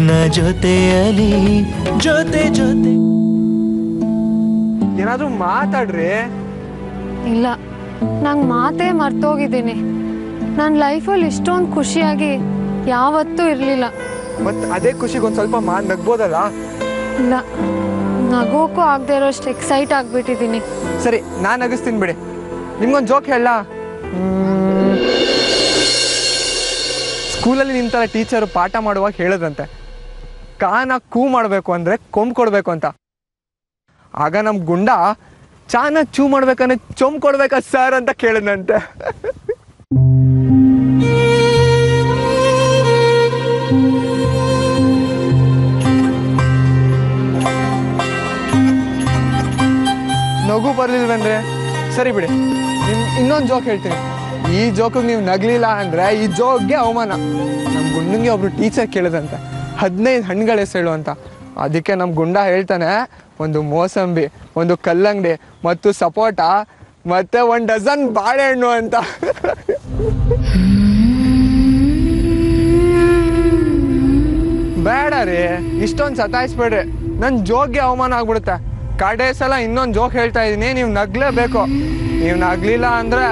ನಿನ್ನ ಜೊತೆಯಲಿ ಜೊತೆ ಜೊತೆ ಏನಾದ್ರೂ ಮಾತಾಡ್ರಿ ಇಲ್ಲ ನಂಗೆ ಮಾತೇ ಮರ್ತೋಗಿದ್ದೀನಿ ನನ್ನ ಲೈಫಲ್ಲಿ ಇಷ್ಟೊಂದು ಖುಷಿಯಾಗಿ ಯಾವತ್ತೂ ಇರಲಿಲ್ಲ ಮತ್ ಅದೇ ಖುಷಿಗೆ ಒಂದ್ ಸ್ವಲ್ಪ ಮಾಡ್ ನಗ್ಬೋದಲ್ಲ ಇಲ್ಲ ನಗೋಕ್ಕೂ ಆಗದೆ ಇರೋಷ್ಟು ಎಕ್ಸೈಟ್ ಆಗಿಬಿಟ್ಟಿದ್ದೀನಿ ಸರಿ ನಾನ್ ನಗಿಸ್ತೀನಿ ಬಿಡಿ ನಿಮ್ಗೊಂದು ಜೋಕ್ ಹೇಳ ಸ್ಕೂಲಲ್ಲಿ ನಿಂತರ ಟೀಚರು ಪಾಠ ಮಾಡುವಾಗ ಹೇಳಿದ್ರಂತೆ ಕಾನ ಕೂ ಮಾಡಬೇಕು ಅಂದ್ರೆ ಕೊಂಬ್ ಕೊಡ್ಬೇಕು ಅಂತ ಆಗ ನಮ್ ಗುಂಡ ಚಾನ ಚೂ ಮಾಡ್ಬೇಕಂದ್ರೆ ಚೊಂಬ್ ಕೊಡ್ಬೇಕಾ ಸರ್ ಅಂತ ಕೇಳಿದಂತೆ ನಗು ಬರ್ಲಿಲ್ವೇನ್ರಿ ಸರಿ ಬಿಡಿ ನಿಮ್ ಇನ್ನೊಂದು ಜೋಕ್ ಹೇಳ್ತೀನಿ ಈ ಜೋಕಿಗೆ ನೀವು ನಗ್ಲಿಲ್ಲ ಅಂದ್ರೆ ಈ ಜೋಕ್ಗೆ ಅವಮಾನ ನಮ್ಮ ಗುಂಡಂಗೆ ಒಬ್ರು ಟೀಚರ್ ಕೇಳಿದಂತೆ ಹದಿನೈದು ಹಣ್ಣುಗಳ ಹೆಸರು ಹೇಳು ಅಂತ ಅದಕ್ಕೆ ನಮ್ಮ ಗುಂಡ ಹೇಳ್ತಾನೆ ಒಂದು ಮೋಸಂಬಿ ಒಂದು ಕಲ್ಲಂಗಡಿ ಮತ್ತು ಸಪೋಟ ಮತ್ತೆ ಒಂದು ಡಜನ್ ಬಾಳೆಹಣ್ಣು ಅಂತ ಬೇಡ ರೀ ಇಷ್ಟೊಂದು ಸತಾಯಿಸ್ಬೇಡ್ರಿ ನನ್ನ ಜೋಕ್ಗೆ ಅವಮಾನ ಆಗ್ಬಿಡುತ್ತೆ ಕಡೆ ಸಲ ಇನ್ನೊಂದು ಜೋಕ್ ಹೇಳ್ತಾ ಇದ್ದೀನಿ ನೀವು ನಗ್ಲೇಬೇಕು ನೀವು ನಗ್ಲಿಲ್ಲ ಅಂದ್ರೆ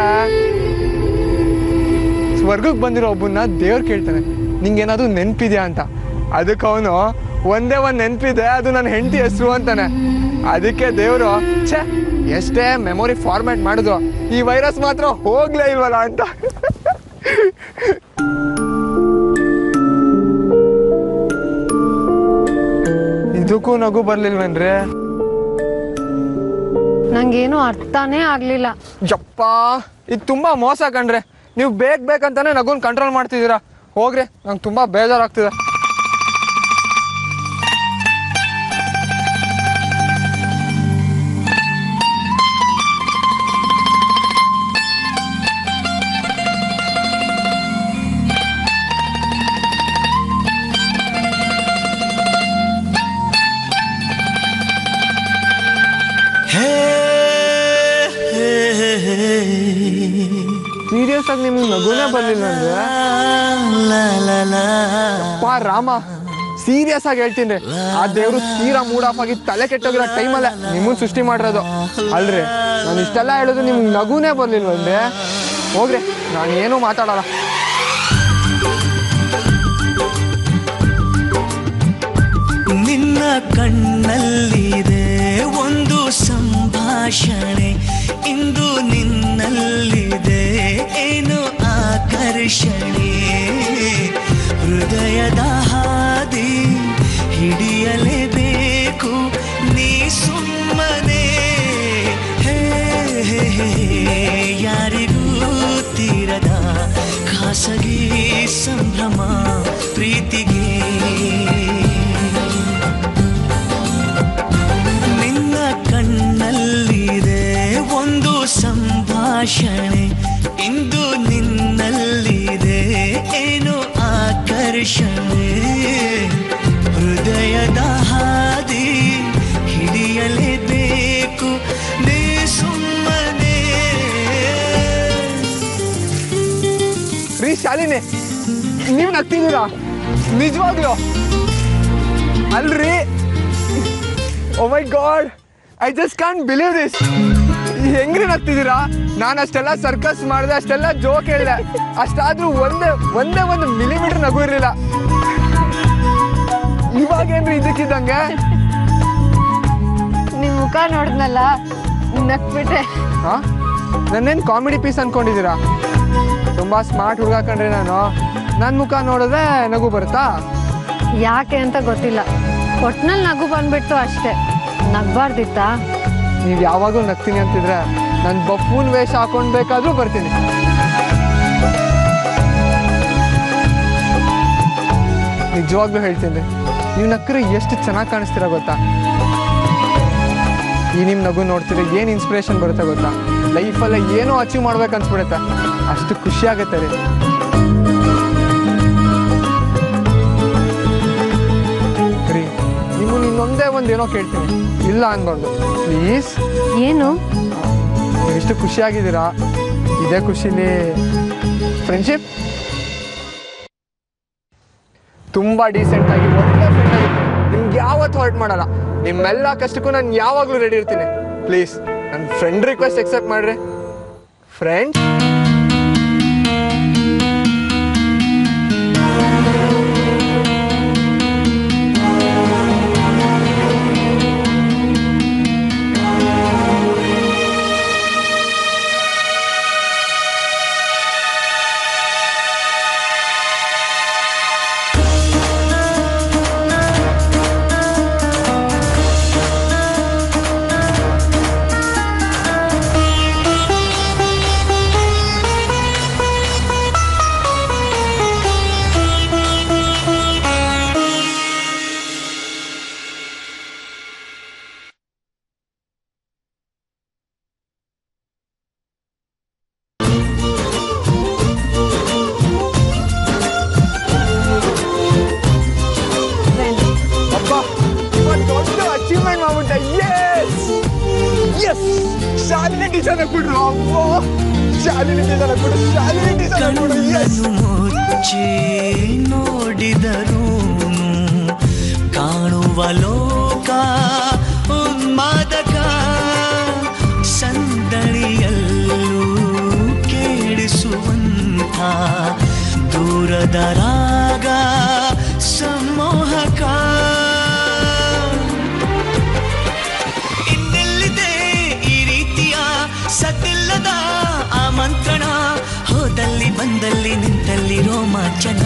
ಸ್ವರ್ಗಕ್ಕೆ ಬಂದಿರೋ ಒಬ್ಬನ್ನ ದೇವ್ರು ಕೇಳ್ತಾನೆ ನಿಂಗೇನಾದ್ರು ನೆನಪಿದ್ಯಾ ಅಂತ ಅದಕ್ಕೆ ಅವನು ಒಂದೇ ಒಂದು ನೆನಪಿದೆ ಅದು ನನ್ನ ಹೆಂಡತಿ ಹೆಸರು ಅಂತಾನೆ ಅದಕ್ಕೆ ದೇವರು ಛೇ ಎಷ್ಟೇ ಮೆಮೊರಿ ಫಾರ್ಮ್ಯಾಟ್ ಮಾಡಿದ್ರು ಈ ವೈರಸ್ ಮಾತ್ರ ಹೋಗ್ಲೇ ಇಲ್ವಲ್ಲ ಅಂತ ಇದಕ್ಕೂ ನಗು ಬರ್ಲಿಲ್ವೇನ್ರಿ ನಂಗೇನು ಅರ್ಥನೇ ಆಗಲಿಲ್ಲ ಯಪ್ಪ ಇದು ತುಂಬಾ ಮೋಸ ಕಣ್ರೆ ನೀವು ಬೇಕ್ ಬೇಕಂತಾನೆ ನಗುನ್ ಕಂಟ್ರೋಲ್ ಮಾಡ್ತಿದ್ದೀರಾ ಹೋಗ್ರಿ ನಂಗೆ ತುಂಬಾ ಬೇಜಾರಾಗ್ತಿದೆ ಹೇ ಹೇ, ಹೇ, ಹೇ. ಸೀರಿಯಸ್ ಆಗಿ ನಿಮ್ಗೆ ನಗುನೇ ಬರ್ಲಿಲ್ಲ ಅಂದ್ರೆ ಲಾ, ಲಾ, ಲಾ. ಪಾ ರಾಮ ಸೀರಿಯಸ್ ಆಗಿ ಹೇಳ್ತೀನಿ ಆ ದೇವ್ರು ತೀರಾ ಮೂಡ್ ಆಫ್ ಆಗಿ ತಲೆ ಕೆಟ್ಟೋಗಿರೋ ಟೈಮಲ್ಲೇ ನಿಮ್ಮನ್ನ ಸೃಷ್ಟಿ ಮಾಡಿರೋದು ಅಲ್ರಿ ನಾನು ಇಷ್ಟೆಲ್ಲ ಹೇಳೋದು ನಿಮ್ಗೆ ನಗುನೇ ಬರ್ಲಿಲ್ವಂದ್ರೆ ಹೋಗ್ರಿ ನಾನು ಏನೂ ಮಾತಾಡಲ್ಲ ನಿನ್ನ ಕಣ್ಣಲ್ಲಿದೆ ಒಂದು ಸಂಭಾಷಣೆ ಇಂದು ನಿನ್ನಲ್ಲಿದೆ ಏನು ಆಕರ್ಷಣೆ ಹೃದಯದ ಹಾದಿ ಹಿಡಿಯಲೇಬೇಕು ನೀ ಸುಮ್ಮನೆ ಹೇ ಹೇ, ಹೇ, ಯಾರಿಗೂ ತೀರದ ಖಾಸಗಿ ಸಂಭ್ರಮ ಪ್ರೀತಿಗೆ ನಿನ್ನ ಕಣ್ಣಲ್ಲಿದೆ ಒಂದು ಸಂಭಾಷಣೆ ಇಂದು ನಿನ್ನಲ್ಲಿದೆ ಏನು ಆಕರ್ಷಣೆ ಹೃದಯದ ಹಾದಿ ಹಿಡಿಯಲೇಬೇಕು ನೀ ಸುಮ್ಮನೆ ರೀ ಶಾಲಿನಿ ನೀವು ನಗ್ತಿದ್ದೀರಾ ನಿಜವಾಗ್ಲು ಅಲ್ರಿ oh my God I just can't believe this ಹೆಂಗ್ರಿ ನಗ್ತಿದ್ದೀರಾ ನಾನು ಅಷ್ಟೆಲ್ಲ ಸರ್ಕಸ್ ಮಾಡಿದೆ ಅಷ್ಟೆಲ್ಲ ಜೋಕ್ ಹೇಳಿದೆ ಅಷ್ಟಾದ್ರೂ ಒಂದೇ ಒಂದೇ ಒಂದು ಮಿಲಿಮೀಟರ್ ನಗು ಇರಲಿಲ್ಲ ಇವಾಗೇನ್ರಿ ಇದಕ್ಕಿದ್ದಂಗೆ ನಿಮ್ಮ ಮುಖ ನೋಡಿದ್ನಲ್ಲ ನಕ್ಬಿಟ್ರೆ ಹಾ ನನ್ನೇನು ಕಾಮಿಡಿ ಪೀಸ್ ಅನ್ಕೊಂಡಿದ್ದೀರಾ ತುಂಬಾ ಸ್ಮಾರ್ಟ್ ಹುಡುಗ ಕಣ್ರಿ ನಾನು ನನ್ನ ಮುಖ ನೋಡಿದ್ರೆ ನಗು ಬರುತ್ತಾ ಯಾಕೆ ಅಂತ ಗೊತ್ತಿಲ್ಲ ಒಟ್ನಲ್ಲಿ ನಗು ಬಂದ್ಬಿಡ್ತು ಅಷ್ಟೇ ನಗ್ಬಾರ್ದಿತ್ತಾ ನೀವು ಯಾವಾಗಲೂ ನಗ್ತೀನಿ ಅಂತಿದ್ರೆ ನಾನು ಬಫೂನ್ ವೇಷ ಹಾಕೊಂಡ್ ಬೇಕಾದ್ರೂ ಬರ್ತೀನಿ ನಿಜವಾಗ್ಲೂ ಹೇಳ್ತೀನಿ ನೀವು ನಕ್ಕರೆ ಎಷ್ಟು ಚೆನ್ನಾಗಿ ಕಾಣಿಸ್ತೀರಾ ಗೊತ್ತಾ ಈ ನಿಮ್ಮ ನಗು ನೋಡ್ತೀರಿ ಏನು ಇನ್ಸ್ಪಿರೇಷನ್ ಬರುತ್ತೆ ಗೊತ್ತಾ ಲೈಫಲ್ಲೇ ಏನೋ ಅಚೀವ್ ಮಾಡ್ಬೇಕು ಅನ್ಸ್ಬಿಡುತ್ತೆ ಅಷ್ಟು ಖುಷಿ ಆಗುತ್ತೆ ರೀ ರೀ ನಿಮ್ಮನ್ನ ಇನ್ನೊಂದೇ ಒಂದು ಏನೋ ಕೇಳ್ತೀನಿ ಇಲ್ಲ ಅನ್ಬಾರ್ದು ಪ್ಲೀಸ್ ಏನು ನೀವು ಎಷ್ಟು ಖುಷಿಯಾಗಿದ್ದೀರಾ ಇದೇ ಖುಷಿಲಿ ಫ್ರೆಂಡ್ಶಿಪ್ ತುಂಬಾ ಡೀಸೆಂಟ್ ಆಗಿ ಒಳ್ಳೆ ಫ್ರೆಂಡ್ ಆಗಿರ್ತೀನಿ ನಿಮ್ಗೆ ಯಾವತ್ತೂ ಹೊರಟ್ ಮಾಡಲ್ಲ ನಿಮ್ಮೆಲ್ಲ ಕಷ್ಟಕ್ಕೂ ನಾನು ಯಾವಾಗಲೂ ರೆಡಿ ಇರ್ತೀನಿ ಪ್ಲೀಸ್ ನನ್ನ ಫ್ರೆಂಡ್ ರಿಕ್ವೆಸ್ಟ್ ಎಕ್ಸೆಪ್ಟ್ ಮಾಡ್ರಿ ಫ್ರೆಂಡ್ ಅಬ್ಬಾ ಇವತ್ತು ದೊಡ್ಡ ಅಚೀವ್ಮೆಂಟ್ ಮಾಡ್ಬಿಟ್ಟೆ ಎಸ್ ಎಸ್ ಶಾಲಿನಿ ಟೀಚರ್ ಆಗ್ಬಿಟ್ರು ಅಬ್ಬಾ ಶಾಲಿನಿ ಟೀಚರ್ ಆಗ್ಬಿಟ್ರು ಶಾಲಿನಿ ಟೀಚರ್ ಆಗ್ಬಿಟ್ರು ಎಸ್ ಕಣ್ಣನ್ನು ಮುಚ್ಚಿ ನೋಡಿದರೂ ಕಾಣುವ ಲೋಕ ಉನ್ಮಾದಕ ಸಂದಣಿಯಲ್ಲೂ ಕೇಳಿಸುವಂಥ ದೂರದ ರಾಗ ಸಮೋಹಕ ಇನ್ನೆಲ್ಲಿದೆ ಈ ರೀತಿಯ ಸತಿಲ್ಲದ ಆಮಂತ್ರಣ ಹೋದಲ್ಲಿ ಬಂದಲ್ಲಿ ನಿಂತಲ್ಲಿ ರೋಮಾಂಚನ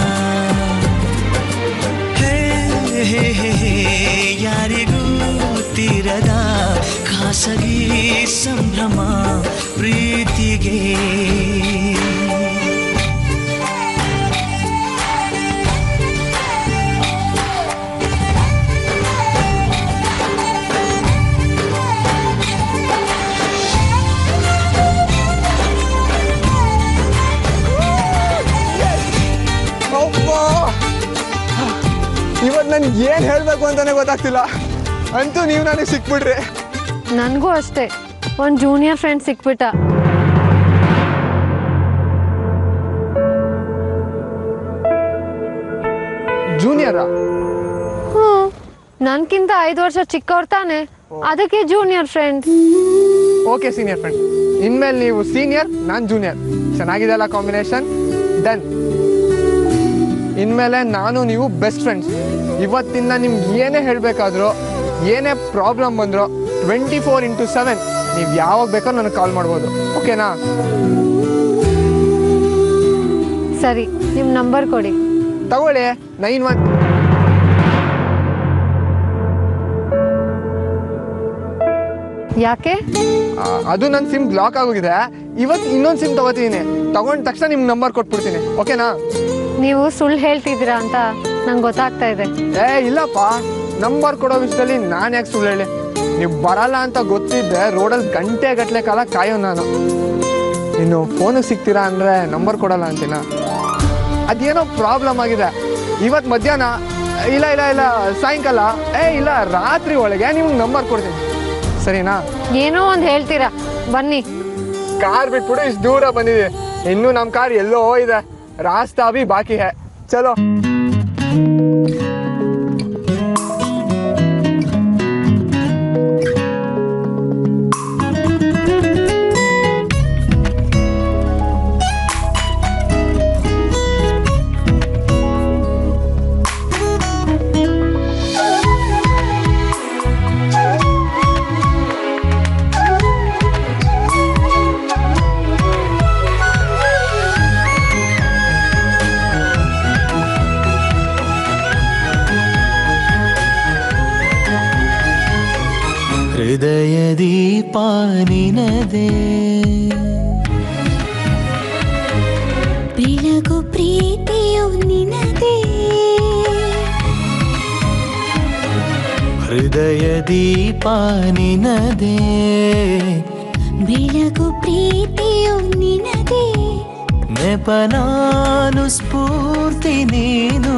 ಹೇ ಹೇ ಹೇ ಹೇ, ಯಾರಿಗೂ ತೀರದ ಖಾಸಗಿ ಸಂಭ್ರಮ ಪ್ರೀತಿಗೆ ಅಬ್ಬಾ ಇವತ್ತು ನನ್ಗೆ ಏನು ಹೇಳಬೇಕು ಅಂತಾನೆ ಗೊತ್ತಾಗ್ತಿಲ್ಲ ಅಂತೂ ನೀವು ನನಗೆ ಸಿಕ್ಬಿಡ್ರಿ ನನಗೂ ಅಷ್ಟೇ ಒಂದು ಜೂನಿಯರ್ ಫ್ರೆಂಡ್ ಸಿಕ್ಬಿಟ್ಟ ಜೂನಿಯರಾ ಹ್ಞೂ ನನ್ಕಿಂತ ಐದು ವರ್ಷ ಚಿಕ್ಕವ್ರು ತಾನೆ ಅದಕ್ಕೆ junior friend okay senior friend ಇನ್ಮೇಲೆ ನೀವು ಸೀನಿಯರ್ ನಾನು ಜೂನಿಯರ್ ಚೆನ್ನಾಗಿದೆ ಅಲ್ಲ ಕಾಂಬಿನೇಷನ್ ಡನ್ ಇನ್ಮೇಲೆ ನಾನು ನೀವು ಬೆಸ್ಟ್ ಫ್ರೆಂಡ್ಸ್ ಇವತ್ತಿಂದ ನಿಮ್ಗೆ ಏನೇ ಹೇಳಬೇಕಾದ್ರೂ ಏನೇ ಪ್ರಾಬ್ಲಮ್ ಬಂದರೂ ಟ್ವೆಂಟಿ ಫೋರ್ ಇಂಟು ಸೆವೆನ್ ನೀವು ಯಾವಾಗ ಬೇಕೋ ನನಗೆ ಕಾಲ್ ಮಾಡ್ಬೋದು ಓಕೆನಾ ಸರಿ ನಿಮ್ಮ ನಂಬರ್ ಕೊಡಿ ತಗೊಳ್ಳಿ ನೈನ್ ಒನ್ ಯಾಕೆ ಅದು ನನ್ನ ಸಿಮ್ ಬ್ಲಾಕ್ ಆಗೋಗಿದೆ ಇವತ್ತು ಇನ್ನೊಂದು ಸಿಮ್ ತಗೋತೀನಿ ತಗೊಂಡ ತಕ್ಷಣ ನಿಮ್ಮ ನಂಬರ್ ಕೊಟ್ಬಿಡ್ತೀನಿ ಓಕೆನಾ ನೀವು ಸುಳ್ಳು ಹೇಳ್ತಿದ್ದೀರಾ ಅಂತ ನಂಗೆ ಗೊತ್ತಾಗ್ತಾ ಇದೆ ಏ ಇಲ್ಲಪ್ಪ ನಂಬರ್ ಕೊಡೋ ವಿಷಯದಲ್ಲಿ ನಾನು ಯಾಕೆ ಸುಳ್ಳು ಹೇಳಿ ನೀವು ಬರಲ್ಲ ಅಂತ ಗೊತ್ತಿದ್ದೆ ರೋಡಲ್ಲಿ ಗಂಟೆ ಗಟ್ಟಲೆ ಕಾಲ ಕಾಯೋ ನಾನು ಇನ್ನು ಫೋನಿಗೆ ಸಿಗ್ತೀರಾ ಅಂದರೆ ನಂಬರ್ ಕೊಡಲ್ಲ ಅಂತೀನ ಅದೇನೋ ಪ್ರಾಬ್ಲಮ್ ಆಗಿದೆ ಇವತ್ತು ಮಧ್ಯಾಹ್ನ ಇಲ್ಲ ಇಲ್ಲ ಇಲ್ಲ ಸಾಯಂಕಾಲ ಏ ಇಲ್ಲ ರಾತ್ರಿ ಒಳಗೆ ನಿಮ್ಗೆ ನಂಬರ್ ಕೊಡ್ತೀನಿ ಸರಿನಾ ಏನೋ ಒಂದು ಹೇಳ್ತೀರಾ ಬನ್ನಿ ಕಾರ್ ಬಿಟ್ಬಿಟ್ಟು ಇಷ್ಟು ದೂರ ಬಂದಿದೆ ಇನ್ನು ನಮ್ಮ ಕಾರ್ ಎಲ್ಲೋ ಇದೆ ರಾಸ್ತಾ ಭಿ ಬಾಕಿ ಹೇ ಚಲೋ ಹೃದಯ ದೀಪ ನಿನದೇ ಬೆಳಗು ಪ್ರೀತಿಯು ನಿನದೇ ಹೃದಯ ದೀಪ ನಿನದೇ ಬೆಳಗು ಪ್ರೀತಿಯು ನಿನದೇ ನೆಪನಾನು ಸ್ಫೂರ್ತಿ ನೀನು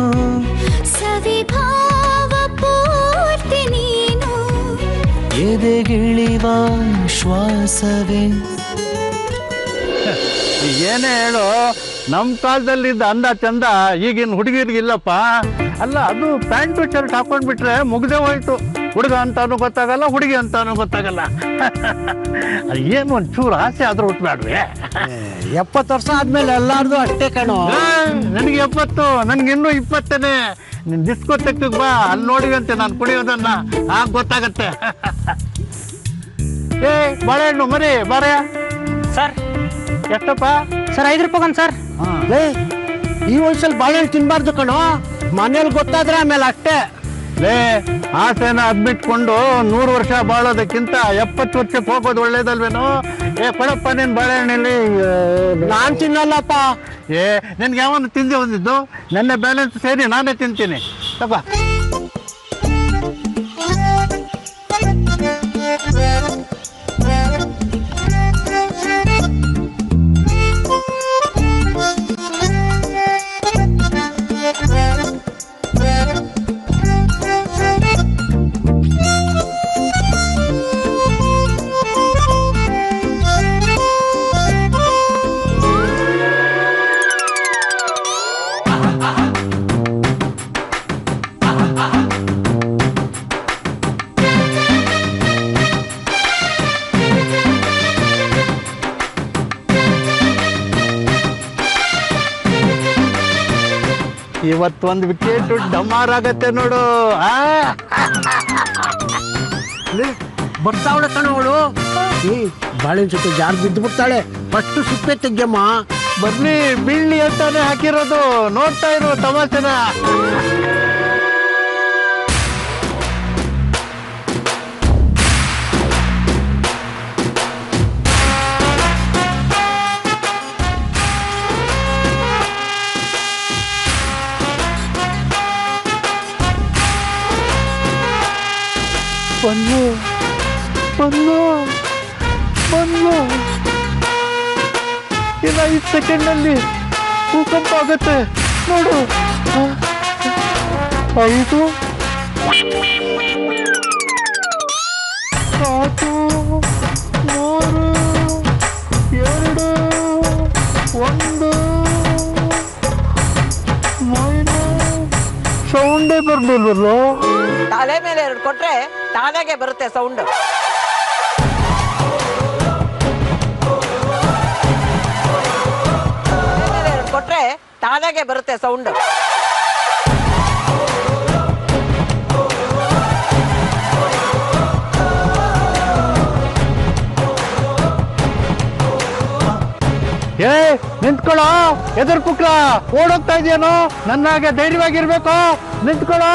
ಸವಿಭಾವ ಪೂರ್ತಿ ನೀನು ಎದೆಗಿಳಿವ ಶ್ವಾಸವೇ ಏನೇ ಹೇಳು ನಮ್ಮ ಕಾಲದಲ್ಲಿದ್ದ ಅಂದ ಚಂದ ಈಗಿನ ಹುಡುಗಿರಿಗಿಲ್ಲಪ್ಪ ಅಲ್ಲ ಅದು ಪ್ಯಾಂಟು ಶರ್ಟ್ ಹಾಕೊಂಡ್ಬಿಟ್ರೆ ಮುಗ್ದೇ ಹೋಯ್ತು ಹುಡುಗ ಅಂತಾನು ಗೊತ್ತಾಗಲ್ಲ ಹುಡುಗಿ ಅಂತಾನು ಗೊತ್ತಾಗಲ್ಲ ಏನು ಒಂಚೂರು ಆಸೆ ಆದ್ರೂ ಹುಟ್ಬೇಡ್ರಿ ಎಪ್ಪತ್ತು ವರ್ಷ ಆದ್ಮೇಲೆ ಎಲ್ಲಾರ್ದು ಅಷ್ಟೇ ಕಣೋ ನನಗೆ ಎಪ್ಪತ್ತು ನನ್ಗೆ ಇನ್ನೂ ಇಪ್ಪತ್ತನೇ ನಿನ್ ಡಿಸ್ಕೋಟೆಕ್ಗೆ ಬಾ ಅಲ್ಲಿ ನೋಡಿವಂತೆ ನಾನು ಕುಡಿಯೋದನ್ನ ಆಗ ಗೊತ್ತಾಗತ್ತೆ ಏ ಬಾಳೆಹಣ್ಣು ಮರಿ ಬಾರ ಸರ್ ಎಷ್ಟಪ್ಪ ಸರ್ ಐದು ರೂಪಾಯಿ ಒಂದು ಸರ್ ಲೇ ಈ ವಯಸ್ಸಲ್ಲಿ ಬಾಳೆಹಣ್ಣು ತಿನ್ಬಾರ್ದು ಕಣೋ ಮನೇಲಿ ಗೊತ್ತಾದ್ರೆ ಆಮೇಲೆ ಅಷ್ಟೇ ಲೇ ಆಸೆನ ಅದ್ಬಿಟ್ಕೊಂಡು ನೂರು ವರ್ಷ ಬಾಳೋದಕ್ಕಿಂತ ಎಪ್ಪತ್ತು ವರ್ಷಕ್ಕೆ ಹೋಗೋದು ಒಳ್ಳೇದಲ್ವೇನೋ ಏ ಕೊಡಪ್ಪ ನಿನ್ ಬಾಳೆಹಣ್ಣಲ್ಲಿ ನಾನ್ ತಿನ್ನಲ್ಲಪ್ಪ ಏ ನಿನ್ಗೆ ಯಾವನು ತಿಂದೆ ಬಂದಿದ್ದು ನನ್ನ ಬ್ಯಾಲೆನ್ಸ್ ಸೇರಿ ನಾನೇ ತಿಂತೀನಿ ತಪ್ಪ ಇವತ್ತೊಂದು ವಿಕೆಟ್ ಡಮಾರ್ ಆಗತ್ತೆ ನೋಡು ಆ ಬರ್ತಾವಳೆ ಕಣ ಅವಳು ಏ ಬಾಳೆಹಣ್ಣು ಜೊತೆ ಜಾರ್ ಬಿದ್ದು ಬಿಡ್ತಾಳೆ ಫಸ್ಟ್ ಸಿಪ್ಪೆ ತೆಗ್ಯಮ್ಮ ಬರ್ಲಿ ಬೀಳ್ಲಿ ಅಂತಾನೆ ಹಾಕಿರೋದು ನೋಡ್ತಾ ಇರೋ ತಮಾಷೆನ ಬಂದು ಬಂದು ಬಂದು ಇನ್ನು ಐದು ಸೆಕೆಂಡ್ನಲ್ಲಿ ಭೂಕಂಪ ಆಗುತ್ತೆ ನೋಡು ಆ, ಐದು ನಾಲ್ಕು ಮೂರು ಎರಡು ಒಂದು ಸೌಂಡೇ ಬರ್ಲಿಲ್ವಲ್ಲ ತಲೆ ಮೇಲೆ ಎರಡು ಕೊಟ್ರೆ ತಾನಾಗೆ ಬರುತ್ತೆ ಸೌಂಡ್ ಎರಡು ಕೊಟ್ರೆ ತಾನಾಗೆ ಬರುತ್ತೆ ಸೌಂಡ್ ಏ ನಿಂತ್ಕೊಳ್ಳೋ ಎದುರು ಕುಕ್ರ ಓಡೋಗ್ತಾ ಇದೆಯೇನೋ ನನ್ನಾಗೆ ಧೈರ್ಯವಾಗಿರ್ಬೇಕು ನಿಂತ್ಕೊಳ್ಳೋ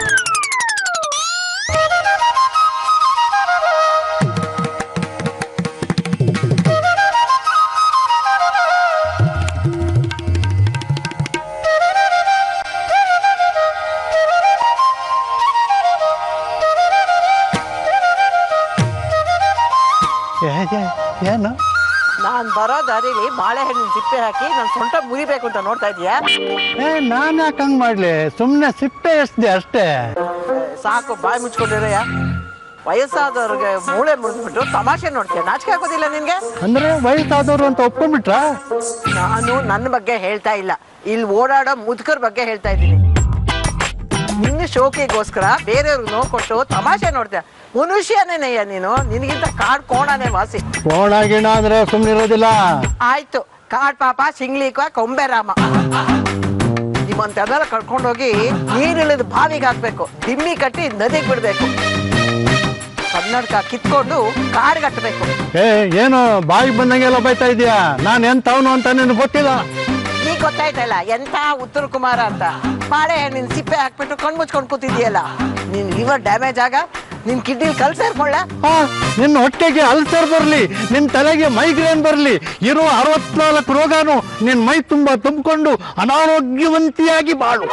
ಏ- ಏ- ಏನು ನಾನ್ ಬರೋ ದಾರಿಲಿ ಬಾಳೆಹಣ್ಣಿನ ಸಿಪ್ಪೆ ಹಾಕಿ ನನ್ ಸೊಂಟ ಮುರಿಬೇಕು ಅಂತ ನೋಡ್ತಾ ಇದೀಯಾ ಏ ನಾನು ಯಾಕೆ ಹಂಗೆ ಮಾಡಲಿ ಸುಮ್ಮನೆ ಸಿಪ್ಪೆ ಎಸ್ದೆ ಅಷ್ಟೇ ಸಾಕು ಬಾಯಿ ಮುಚ್ಕೊಂಡಿರಯ್ಯ ವಯಸ್ಸಾದವ್ರಿಗೆ ಮೂಳೆ ಮುರಿದ್ಬಿಟ್ಟು ತಮಾಷೆ ನೋಡ್ತೀಯ ನಾಚಿಕೆ ಆಗೋದಿಲ್ಲ ನಿನ್ಗೆ ಅಂದ್ರೆ ವಯಸ್ಸಾದವರು ಅಂತ ಒಪ್ಕೊಂಡ್ಬಿಟ್ರಾ ನಾನು ನನ್ನ ಬಗ್ಗೆ ಹೇಳ್ತಾ ಇಲ್ಲ ಇಲ್ಲಿ ಓಡಾಡೋ ಮುದುಕರ ಬಗ್ಗೆ ಹೇಳ್ತಾ ಇದ್ದೀನಿ ನಿನ್ನ ಶೋಕಿಗೋಸ್ಕರ ಬೇರೆಯವ್ರಿಗೆ ನೋವು ಕೊಟ್ಟು ತಮಾಷೆ ನೋಡ್ತೀಯ ಮನುಷ್ಯನೇನಯ್ಯ ನೀನು ನಿನಗಿಂತ ಕಾಡ್ ಕೋಣನೇ ವಾಸಿ ಕೋಣಾಗಿಣ ಅಂದ್ರೆ ಸುಮ್ಮನಿರೋದಿಲ್ಲ ಆಯ್ತು ಕಾಡ್ ಪಾಪ ಸಿಂಗ್ಲಿಕ ಕೊಂಬೆ ರಾಮ ನಿಮ್ಮಂತೆಲ್ಲ ಕರ್ಕೊಂಡೋಗಿ ನೀರಿಳಿದು ಬಾವಿಗೆ ಹಾಕ್ಬೇಕು ದಿಮ್ಮಿ ಕಟ್ಟಿ ನದಿಗೆ ಬಿಡ್ಬೇಕು ಕನ್ನಡಕ ಕಿತ್ಕೊಂಡು ಕಾಡ್ಗಟ್ಟಬೇಕು ಏ ಏನು ಬಾಯಿಗೆ ಬಂದಂಗೆಲ್ಲ ಬೈತಾ ಇದೀಯಾ ನಾನು ಎಂತವನು ಅಂತ ನಿನಗೆ ಗೊತ್ತಿಲ್ಲ ಈಗ ಗೊತ್ತಾಯ್ತಲ್ಲ ಎಂತ ಉತ್ತರ ಕುಮಾರ ಅಂತ ಬಾಳೆಹಣ್ಣಿನ ಸಿಪ್ಪೆ ಹಾಕ್ಬಿಟ್ಟು ಕಣ್ ಮುಚ್ಕೊಂಡು ಕೂತಿದ್ಯಲ್ಲ ನಿನ್ ಲಿವರ್ ಡ್ಯಾಮೇಜ್ ಆಗ ನಿನ್ ಕಿಡ್ನಿಲ್ ಕಲ್ ಸೇರ್ಕೊಳ್ಳ ಆ, ನಿನ್ನ ಹೊಟ್ಟೆಗೆ ಅಲ್ಸರ್ ಬರಲಿ ನಿನ್ನ ತಲೆಗೆ ಮೈಗ್ರೇನ್ ಬರಲಿ ಇರೋ ಅರವತ್ನಾಲ್ಕು ರೋಗಾನು ನಿನ್ನ ಮೈ ತುಂಬ ತುಂಬಿಕೊಂಡು ಅನಾರೋಗ್ಯವಂತಿಯಾಗಿ ಬಾಳು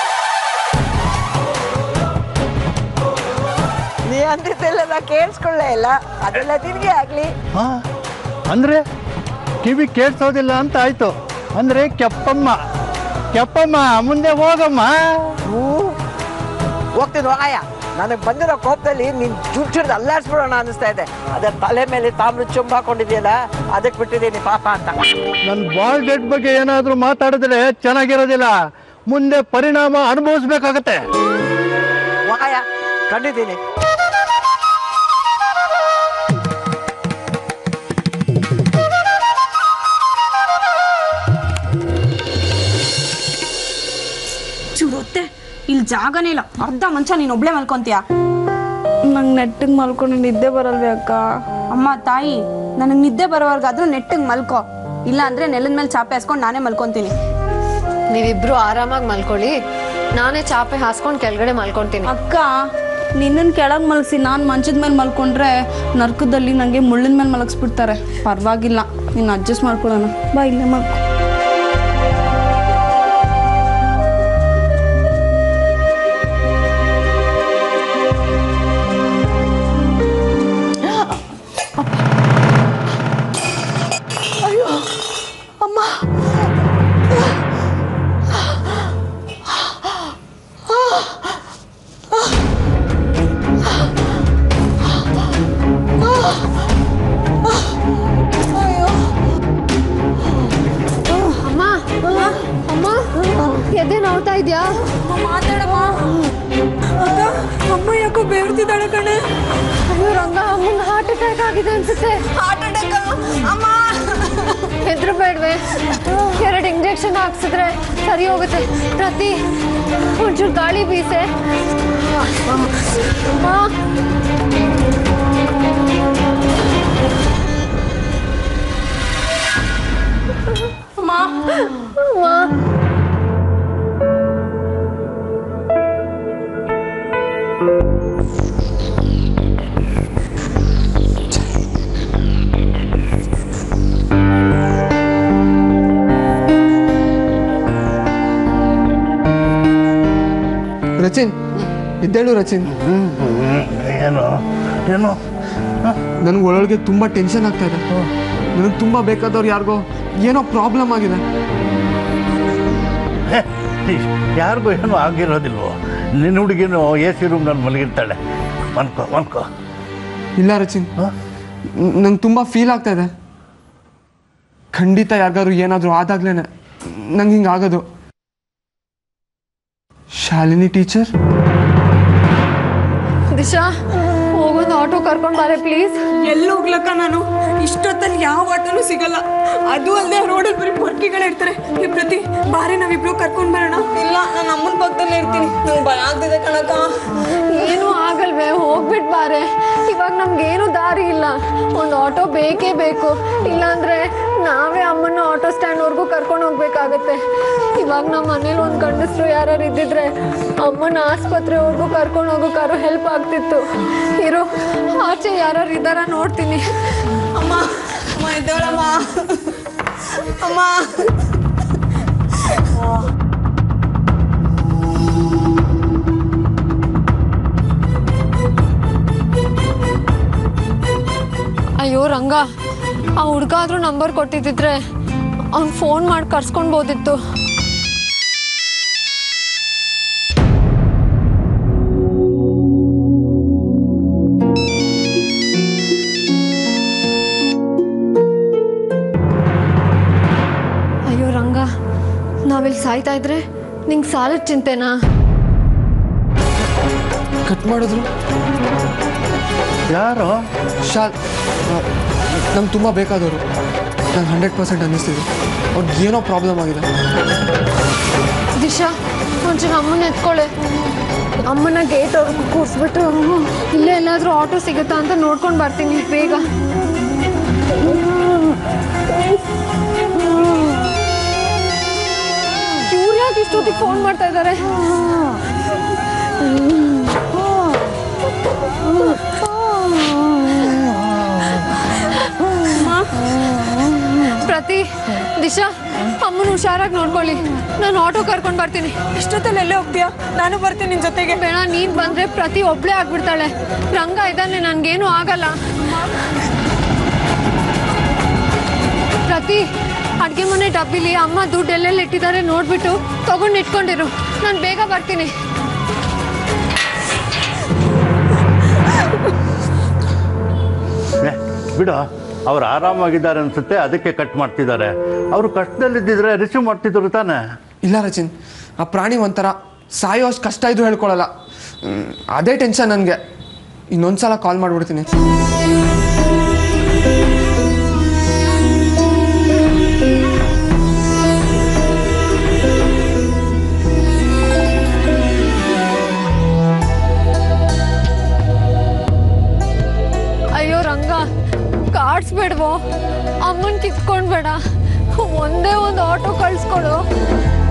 ನೀ ಅಂದಿದ್ದೆಲ್ಲ ನಾ ಕೇಳಿಸ್ಕೊಳ್ಳೇ ಇಲ್ಲ ಅದೆಲ್ಲ ನಿನ್ಗೆ ಆಗ್ಲಿ ಆ, ಅಂದ್ರೆ ಕಿವಿ ಕೇಳಿಸೋದಿಲ್ಲ ಅಂತ ಆಯ್ತು ಅಂದ್ರೆ ಕೆಪ್ಪಮ್ಮ ಕೆಪ್ಪಮ್ಮ ಮುಂದೆ ಹೋಗಮ್ಮ ಹೋಗ್ತೀನಿ ಹೋಗಯ್ಯ ನನಗೆ ಬಂದಿರೋ ಕೋಪದಲ್ಲಿ ನಿನ್ ಚುಚ್ಚಿಡ್ದು ಅಲ್ಲಾಡ್ಸ್ಬಿಡೋಣ ಅನಿಸ್ತಾ ಇದೆ ಅದ್ರ ತಲೆ ಮೇಲೆ ತಾಮ್ರ ಚುಂಬ ಹಾಕೊಂಡಿದ್ಯಲ್ಲ ಅದಕ್ಕೆ ಬಿಟ್ಟಿದ್ದೀನಿ ಪಾಪ ಅಂತ ನನ್ನ ಬಾಲ್ ಡೆಡ್ ಬಗ್ಗೆ ಏನಾದರೂ ಮಾತಾಡಿದ್ರೆ ಚೆನ್ನಾಗಿರೋದಿಲ್ಲ ಮುಂದೆ ಪರಿಣಾಮ ಅನುಭವಿಸ್ಬೇಕಾಗತ್ತೆ ವಾಯ ಕಂಡಿದ್ದೀನಿ ಚುರುತ್ತೆ ಇಲ್ಲಿ ಜಾಗನೇ ಇಲ್ಲ ಅರ್ಧ ಮಂಚ ನೀನ್ ಒಬ್ಳೆ ಮಲ್ಕೊಂತೀಯ ನಂಗೆ ನೆಟ್ಟಿಗೆ ಮಲ್ಕೊಂಡು ನಿದ್ದೆ ಬರಲ್ವೇ ಅಕ್ಕ ಅಮ್ಮ ತಾಯಿ ನನಗೆ ನಿದ್ದೆ ಬರೋವರ್ಗಾದ್ರೂ ನೆಟ್ಟಿಗೆ ಮಲ್ಕೋ ಇಲ್ಲ ಅಂದ್ರೆ ನೆಲದ ಮೇಲೆ ಚಾಪೆ ಹಾಸ್ಕೊಂಡು ನಾನೇ ಮಲ್ಕೊಂತೀನಿ ನೀವಿಬ್ರು ಆರಾಮಾಗಿ ಮಲ್ಕೊಳ್ಳಿ ನಾನೇ ಚಾಪೆ ಹಾಸ್ಕೊಂಡು ಕೆಳಗಡೆ ಮಲ್ಕೊಂತೀನಿ ಅಕ್ಕ ನಿನ್ನನ್ ಕೆಳಗ್ ಮಲಗಿಸಿ ನಾನು ಮಂಚದ ಮೇಲೆ ಮಲ್ಕೊಂಡ್ರೆ ನರ್ಕದಲ್ಲಿ ನನಗೆ ಮುಳ್ಳಿನ ಮೇಲೆ ಮಲಗಿಸ್ಬಿಡ್ತಾರೆ ಪರವಾಗಿಲ್ಲ ನೀನು ಅಡ್ಜಸ್ಟ್ ಮಾಡ್ಕೊಳ್ಳೋಣ ಬಾ ಇಲ್ಲೇ ಮಲ್ಕೊ ಅಮ್ಮ ಅಮ್ಮ ಎದೆ ನೋಡ್ತಾ ಇದ್ಯಾ ಮಾತಾಡಮ್ಮ ಅಮ್ಮ ಯಾಕೋ ಬೇಡ್ತಿದ್ದಾಳೆ ಕಣೆ ಅಯ್ಯೋ ರಂಗ ಅಮ್ಮಂಗೆ ಹಾರ್ಟ್ ಅಟ್ಯಾಕ್ ಆಗಿದೆ ಅನ್ಸುತ್ತೆ ಹಾರ್ಟ್ ಅಟ್ಯಾಕ್ ಅಮ್ಮ ಹೆದ್ರು ಬೇಡ್ವೆ ಎರಡು ಇಂಜೆಕ್ಷನ್ ಹಾಕ್ಸಿದ್ರೆ ಸರಿ ಹೋಗುತ್ತೆ ಪ್ರತಿ ಒಂಚೂರು ಗಾಳಿ ಬೀಸೆ ಅಮ್ಮ ಅಮ್ಮ ರಚಿನ್ ಇದ್ದೇಳು ರಚಿನ್ ಏನು ಏನು ನನಗೆ ಒಳಗೆ ತುಂಬ ಟೆನ್ಷನ್ ಆಗ್ತಾ ಇದೆ ನನಗೆ ತುಂಬ ಬೇಕಾದವ್ರು ಯಾರಿಗೋ ಏನೋ ಪ್ರಾಬ್ಲಮ್ ಆಗಿದೆ ಯಾರಿಗೂ ಏನೂ ಆಗಿರೋದಿಲ್ವೋ ನಿನ್ನ ಹುಡುಗಿನೂ ಎ ಸಿ ರೂಮ್ನಲ್ಲಿ ಮಲಗಿರ್ತಾಳೆ ಮನ್ಕೋ ಮನ್ಕೋ ಇಲ್ಲ ರಚಿನ್ ನಂಗೆ ತುಂಬ ಫೀಲ್ ಆಗ್ತಾ ಇದೆ ಖಂಡಿತ ಯಾರಿಗಾದ್ರು ಏನಾದರೂ ಆದಾಗ್ಲೇ ನಂಗೆ ಹಿಂಗೆ ಆಗೋದು ಶಾಲಿನಿ ಟೀಚರ್ ದಿಶಾ ಹೋಗೊಂದು ಆಟೋ ಕರ್ಕೊಂಡು ಬಾರೆ ಪ್ಲೀಸ್ ಎಲ್ಲಿ ಹೋಗ್ಲಕ್ಕ ನಾನು ಇಷ್ಟೊತ್ತಲ್ಲಿ ಯಾವ ಆಟೋನು ಸಿಗಲ್ಲ ಅದು ಅಲ್ಲದೆ ರೋಡಲ್ಲಿ ಬರೀ ಪೊರ್ಕಿಗಳಿರ್ತಾರೆ ಈ ಪ್ರತಿ ಬಾರಿ ನಾವಿಬ್ರು ಕರ್ಕೊಂಡ್ ಬರೋಣ ಇಲ್ಲ ನಾನು ಅಮ್ಮನ ಪಕ್ಕದಲ್ಲೇ ಇರ್ತೀನಿ ನಂಗೆ ಭಯ ಆಗ್ತಿದೆ ಕಣಕ್ಕ ಏನೂ ಆಗಲ್ವೇ ಹೋಗ್ಬಿಟ್ ಬಾರೆ ಇವಾಗ ನಮ್ಗೇನು ದಾರಿ ಇಲ್ಲ ಒಂದು ಆಟೋ ಬೇಕೇ ಬೇಕು ಇಲ್ಲಾಂದ್ರೆ ನಾವೇ ಅಮ್ಮನ ಆಟೋ ಸ್ಟ್ಯಾಂಡ್ವರೆಗೂ ಕರ್ಕೊಂಡು ಹೋಗ್ಬೇಕಾಗತ್ತೆ ಇವಾಗ ನಮ್ಮ ಮನೇಲಿ ಒಂದು ಗಂಡಸರು ಯಾರು ಇದ್ದಿದ್ರೆ ಅಮ್ಮನ ಆಸ್ಪತ್ರೆವರೆಗೂ ಕರ್ಕೊಂಡು ಹೋಗೋಕ್ಕಾರು ಹೆಲ್ಪ್ ಆಗ್ತಿತ್ತು ಇರು ಆಚೆ ಯಾರು ಇದ್ದಾರ ನೋಡ್ತೀನಿ ಅಮ್ಮ ಅಮ್ಮ ಇದ್ದಾಳಮ್ಮ ಅಮ್ಮ ಅಯ್ಯೋ ರಂಗ ಆ ಹುಡ್ಗ ಆದ್ರೂ ನಂಬರ್ ಕೊಟ್ಟಿದ್ದಿದ್ರೆ ಅವ್ನು ಫೋನ್ ಮಾಡಿ ಕರ್ಸ್ಕೊಳ್ಬೋದಿತ್ತು ಅಯ್ಯೋ ರಂಗ ನಾವಿಲ್ಲಿ ಸಾಯ್ತಾ ಇದ್ರೆ ನಿಂಗೆ ಸಾಲದ ಚಿಂತೆನಾ ಕಟ್ ಮಾಡಿದ್ರು ಯಾರು ಶಾಲ್ ನಂಗೆ ತುಂಬ ಬೇಕಾದವರು ನಂಗೆ ಹಂಡ್ರೆಡ್ ಪರ್ಸೆಂಟ್ ಅನ್ನಿಸ್ತಿದೆ ಅವ್ರಿಗೆ ಏನೋ ಪ್ರಾಬ್ಲಮ್ ಆಗಿದೆ ದಿಶಾ ಒಂಚೂರು ಅಮ್ಮನ ಎತ್ಕೊಳ್ಳೆ ಅಮ್ಮನ ಗೇಟ್ ಅವ್ರಿಗೂ ಕೂರಿಸ್ಬಿಟ್ಟು ಇಲ್ಲೇ ಎಲ್ಲಾದ್ರೂ ಆಟೋ ಸಿಗುತ್ತಾ ಅಂತ ನೋಡ್ಕೊಂಡು ಬರ್ತೀನಿ ಬೇಗ ಇವ್ರು ಯಾಕೆ ಇಷ್ಟೊತ್ತಿಗೆ ಫೋನ್ ಮಾಡ್ತಾ ಇದ್ದಾರೆ ಪ್ರತಿ ದಿಶಾ ಅಮ್ಮನ ಹುಷಾರಾಗಿ ನೋಡ್ಕೊಳ್ಳಿ ನಾನು ಆಟೋ ಕರ್ಕೊಂಡು ಬರ್ತೀನಿ ಇಷ್ಟೊತ್ತಲ್ಲಿ ಎಲ್ಲೇ ಹೋಗ್ತೀಯಾ ನಾನು ಬರ್ತೀನಿ ನಿನ್ ಜೊತೆಗೆ ಬೇಡ ನೀನ್ ಬಂದ್ರೆ ಪ್ರತಿ ಒಬ್ಳೆ ಆಗ್ಬಿಡ್ತಾಳೆ ರಂಗ ಇದ್ದಾನೆ ನನ್ಗೇನು ಆಗಲ್ಲ ಪ್ರತಿ ಅಡ್ಗೆ ಮನೆ ಡಬ್ಬಿಲಿ ಅಮ್ಮ ದುಡ್ಡು ಎಲ್ಲೆಲ್ಲಿ ಇಟ್ಟಿದ್ದಾರೆ ನೋಡ್ಬಿಟ್ಟು ತಗೊಂಡು ಇಟ್ಕೊಂಡಿರು ನಾನು ಬೇಗ ಬರ್ತೀನಿ ಬಿಡು ಅವ್ರು ಆರಾಮಾಗಿದ್ದಾರೆ ಅನ್ಸುತ್ತೆ ಅದಕ್ಕೆ ಕಟ್ ಮಾಡ್ತಿದ್ದಾರೆ ಅವರು ಕಷ್ಟದಲ್ಲಿದ್ದಿದ್ರೆ ರಿಸೀವ್ ಮಾಡ್ತಿದ್ರು ತಾನೆ ಇಲ್ಲ ರಚಿನ್ ಆ ಪ್ರಾಣಿ ಒಂಥರ ಸಾಯೋ ಅಷ್ಟು ಕಷ್ಟ ಇದ್ರು ಹೇಳ್ಕೊಳಲ್ಲ ಹ್ಮ್, ಅದೇ ಟೆನ್ಷನ್ ನನಗೆ ಇನ್ನೊಂದ್ಸಲ ಕಾಲ್ ಮಾಡ್ಬಿಡ್ತೀನಿ ಅಯ್ಯೋ ರಂಗ ಕಾಡ್ಸ್ಬೇಡ್ವೋ ಅಮ್ಮನ್ ಕಿತ್ಕೊಂಡ್ಬೇಡ ಒಂದೇ ಒಂದು ಆಟೋ ಕಳ್ಸ್ಕೊಡು